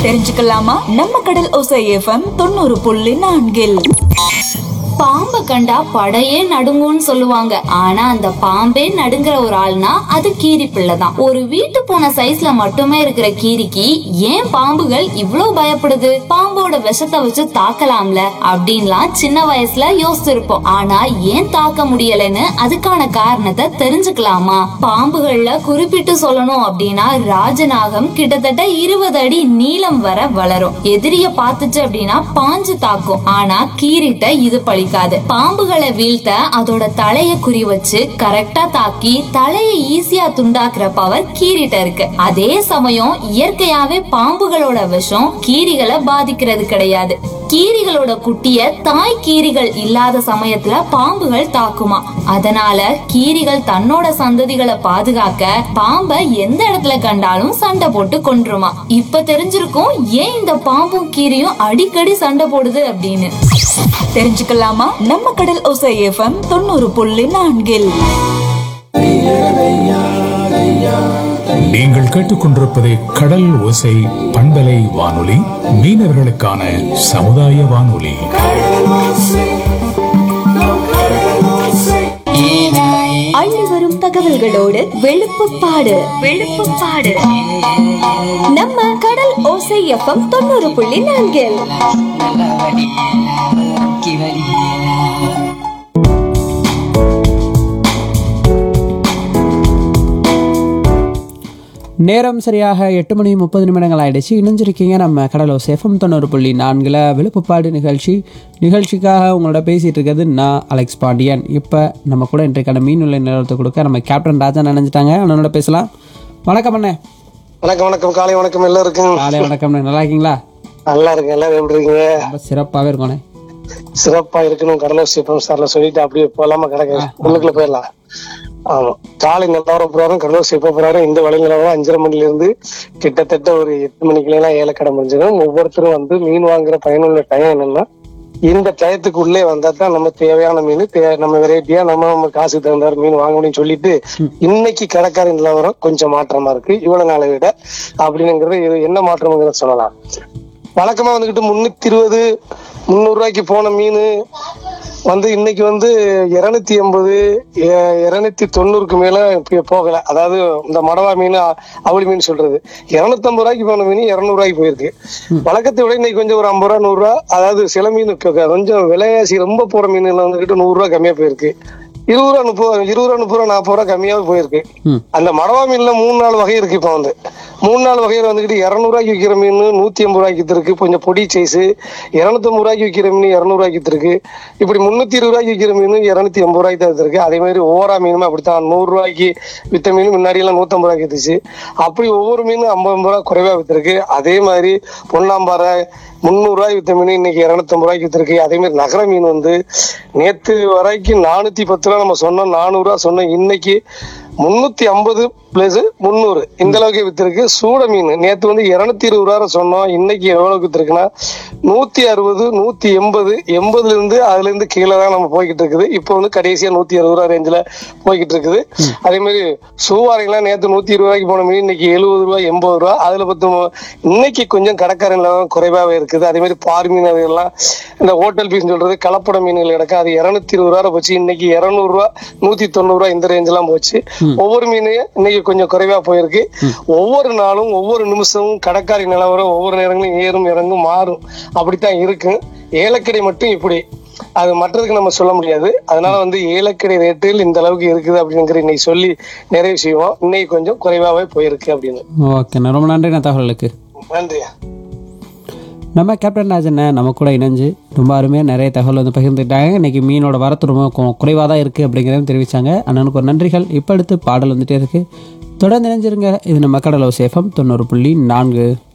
தெரிஞ்சுக்கலாமா நம்ம கடல் ஓசை எஃப்எம் தொண்ணூறு புள்ளி நான்கில் பாம்பை கண்டா படையே நடுங்கும்னு சொல்லுவாங்க ஆனா அந்த பாம்பே நடுங்குற ஒரு ஆள்னா அது கீரி பிள்ளை தான் ஒரு வீட்டு பூனை சைஸ்ல மட்டுமே இருக்கிற கீரிக்கு ஏன் பாம்புகள் இவ்ளோ பயப்படுது பாம்போட விஷத்தை வச்சு தாக்கலாம்ல அப்படின்லாம் சின்ன வயசுல யோசிச்சிருப்போம் ஆனா ஏன் தாக்க முடியலன்னு அதுக்கான காரணத்தை தெரிஞ்சுக்கலாமா பாம்புகள்ல குறிப்பிட்டு சொல்லணும் அப்படின்னா ராஜநாகம் கிட்டத்தட்ட இருபது அடி நீளம் வர வளரும் எதிரிய பார்த்துச்சு அப்படின்னா பாஞ்சு தாக்கும் ஆனா கீரிட்ட இது பழிக்காது பாம்புகளை வீழ்த்த அதோட தலைய குறி வச்சு கரெக்டா தாக்கி தலையை ஈஸியா துண்டாக்குற பவர் கீரிட்ட இருக்கு அதே சமயம் இயற்கையாவே பாம்புகளோட விஷம் கீரிகளை பாதிக்கிறது கிடையாது கீரிகளோட குட்டிய தாய் கீரிகள் இல்லாத சமயத்துல பாம்புகள் தாக்குமா அதனால கீரிகள் தன்னோட சந்ததிகளை பாதுகாக்க பாம்பை எந்த இடத்துல கண்டாலும் சண்டை போட்டு கொன்றுமா இப்ப தெரிஞ்சிருக்கும் ஏன் இந்த பாம்பும் கீரியும் அடிக்கடி சண்டை போடுது அப்படின்னு தெரிஞ்சுக்கலாமா நம்ம கடல் ஓசை எஃப்எம் தொண்ணூறு புள்ளி நான்கில் நீங்கள் கேட்டுக்கொண்டிருப்பது கடல் ஓசை பண்பலை வானொலி மீனவர்களுக்கான சமுதாய வானொலி அள்ளி வரும் தகவல்களோடு வெளுப்புப்பாடு வெளுப்புப்பாடு நம்ம கடல் ஓசை எஃப்எம் தொண்ணூறு புள்ளி நான்கில் நேரம் சரியாக எட்டு மணி முப்பது நிமிடங்கள் ஆயிடுச்சு இணைஞ்சிருக்கீங்க நம்ம கடலோ சேஃபம் தொண்ணூறு புள்ளி நான்கில் விழுப்புப்பாடு நிகழ்ச்சி நிகழ்ச்சிக்காக உங்களோட பேசிகிட்டு இருக்கிறது நான் அலெக்ஸ் பாண்டியன் இப்போ நம்ம கூட இன்றைக்கான மீன் உள்ள நிலவரத்தை கொடுக்க நம்ம கேப்டன் ராஜா நினைஞ்சிட்டாங்க அவனோட பேசலாம் வணக்கம் அண்ணே வணக்கம் வணக்கம் காலை வணக்கம் எல்லாருக்கும் காலை வணக்கம் நல்லா இருக்கீங்களா நல்லா இருக்கு எல்லாரும் எப்படி இருக்கீங்க ரொம்ப சிறப்பாகவே இருக்கோண்ணே சிறப்பா இருக்கணும் கடலூர் சிவம் சார்ல சொல்லிட்டு அப்படியே போலாமா கிடக்கு உள்ளுக்குள்ள போயிடலாம் ஆமா காலை நிலவரம் பிரகாரம் கடலூர் சிவ பிரகாரம் இந்த வலை நிலவரம் அஞ்சரை மணில இருந்து கிட்டத்தட்ட ஒரு எட்டு மணிக்குள்ள எல்லாம் ஏலக்கடை முடிஞ்சிடும் ஒவ்வொருத்தரும் வந்து மீன் வாங்குற பயனுள்ள டைம் என்னன்னா இந்த டயத்துக்கு உள்ளே வந்தா தான் நம்ம தேவையான மீன் தே- நம்ம வெரைட்டியா நம்ம நம்ம காசுக்கு தகுந்தாரு மீன் வாங்க முடியும்னு சொல்லிட்டு இன்னைக்கு கடைக்கார நிலவரம் கொஞ்சம் மாற்றமா இருக்கு இவ்வளவு நாளை விட அப்படிங்கிறது இது என்ன மாற்றம்ங்கிறத சொல்லலாம் வழக்கமா வந்துகிட்டு முன்னூத்தி இருபது முந்நூறு ரூபாய்க்கு போன மீன் வந்து இன்னைக்கு வந்து இருநூத்தி எண்பது இருநூத்தி தொண்ணூறுக்கு மேல இப்ப போகல அதாவது இந்த மடவா மீன் அ- அவளி மீன் சொல்றது இருநூத்தி ஐம்பது ரூபாய்க்கு போன மீன் இருநூறு ரூபாய்க்கு போயிருக்கு வழக்கத்தை விட இன்னைக்கு கொஞ்சம் ஒரு ஐம்பது ரூபா நூறு ரூபா அதாவது சில மீன் கொ- கொஞ்சம் விலையாசி ரொம்ப போற மீன்ல வந்துகிட்டு நூறு ரூபா கம்மியா போயிருக்கு இருபது ரூபா முப்பது இருபது ரூபா முப்பது ரூபா நாற்பது ரூபா கம்மியாவே போயிருக்கு அந்த மடவா மீன்ல மூணு நாலு வகை இருக்கு இப்ப வந்து மூணு நாலு வகையில வந்துகிட்டு இருநூறுவாய்க்கு விற்கிற மீன் நூத்தி எண்பது ரூபாய்க்கு வித்து இருக்கு கொஞ்சம் பொடி சைஸ் இருநூத்தம்பது ரூபாய்க்கு விற்கிற மீன் இருநூறுவாய்க்கு வித்து இருக்கு இப்படி முன்னூத்தி இருபது ரூபாய்க்கு விற்கிற மீன் இருநூத்தி எண்பது ரூபாய்க்கு தான் வித்து இருக்கு அதே மாதிரி ஓவரா மீனுமே அப்படித்தான் நூறு ரூபாய்க்கு வித்த மீன் முன்னாடி எல்லாம் நூத்தம்பது ரூபாய்க்கு வித்துச்சு அப்படி ஒவ்வொரு மீனும் ஐம்பது ஐம்பது ரூபா குறைவா வித்துருக்கு அதே மாதிரி பொன்னாம்பாறை முந்நூறு ரூபாய் வித்த மீன் இன்னைக்கு இருநூத்தம்பது ரூபாய்க்கு வித்துருக்கு அதே மாதிரி நகர மீன் வந்து நேத்து வரைக்கும் நானூத்தி பத்து ரூபா நம்ம சொன்னோம் நானூறு ரூபா சொன்னோம் இன்னைக்கு முன்னூத்தி ஐம்பது பிளஸ் முந்நூறு இந்த அளவுக்கு வித்திருக்கு சூட மீன் நேத்து வந்து இருநூத்தி இருபது ரூபா சொன்னோம் இன்னைக்கு எவ்வளவுக்கு வித்திருக்குன்னா நூத்தி அறுபது நூத்தி எண்பது எண்பதுல இருந்து அதுல இருந்து கீழே தான் நம்ம போய்கிட்டு இருக்குது இப்போ வந்து கடைசியா நூத்தி அறுபது ரூபா ரேஞ்சில போய்கிட்டு இருக்குது அதே மாதிரி சூவாரைங்கெல்லாம் நேத்து நூத்தி இருபது ரூபாய்க்கு போன மீன் இன்னைக்கு எழுபது ரூபாய் எண்பது ரூபா அதுல பத்து மு- இன்னைக்கு கொஞ்சம் கடற்கரை குறைவாவே இருக்குது அதே மாதிரி பார் மீன் அதெல்லாம் இந்த ஹோட்டல் பீஸ் சொல்றது கலப்பட மீன்கள் கிடக்கு அது இருநூத்தி இருபது ரூபா போச்சு இன்னைக்கு இருநூறு ரூபா நூத்தி தொண்ணூறு ரூபா இந்த ரேஞ்ச் எல்லாம் போச்சு ஒவ்வொரு மீனையும் இன்னைக்கு கொஞ்சம் குறைவா போயிருக்கு ஒவ்வொரு நாளும் ஒவ்வொரு நிமிஷமும் கடற்காரி நிலவரம் ஒவ்வொரு நேரங்களும் ஏறும் இறங்கும் மாறும் அப்படித்தான் இருக்கு ஏலக்கடை மட்டும் இப்படி அது மற்றதுக்கு நம்ம சொல்ல முடியாது அதனால வந்து ஏலக்கடை ரேட்டில் இந்த அளவுக்கு இருக்குது அப்படிங்கிற இன்னைக்கு சொல்லி நிறைவு செய்வோம் இன்னைக்கு கொஞ்சம் குறைவாவே போயிருக்கு அப்படின்னு ஓகேண்ணே ரொம்ப நன்றி நான் தகவலுக்கு நன்றியா நம்ம கேப்டன் ராஜண்ண நம்ம கூட இணைஞ்சு ரொம்ப அருமையாக நிறைய தகவல் வந்து பகிர்ந்துட்டாங்க இன்னைக்கு மீனோட வரத்து ரொம்ப குறைவாக தான் இருக்குது அப்படிங்கிறத தெரிவித்தாங்க அண்ணனுக்கு ஒரு நன்றிகள் இப்போ அடுத்து பாடல் வந்துட்டே இருக்குது தொடர்ந்து இணைஞ்சிருங்க இது நம்ம கடலோ சேஃபம் தொண்ணூறு புள்ளி நான்கு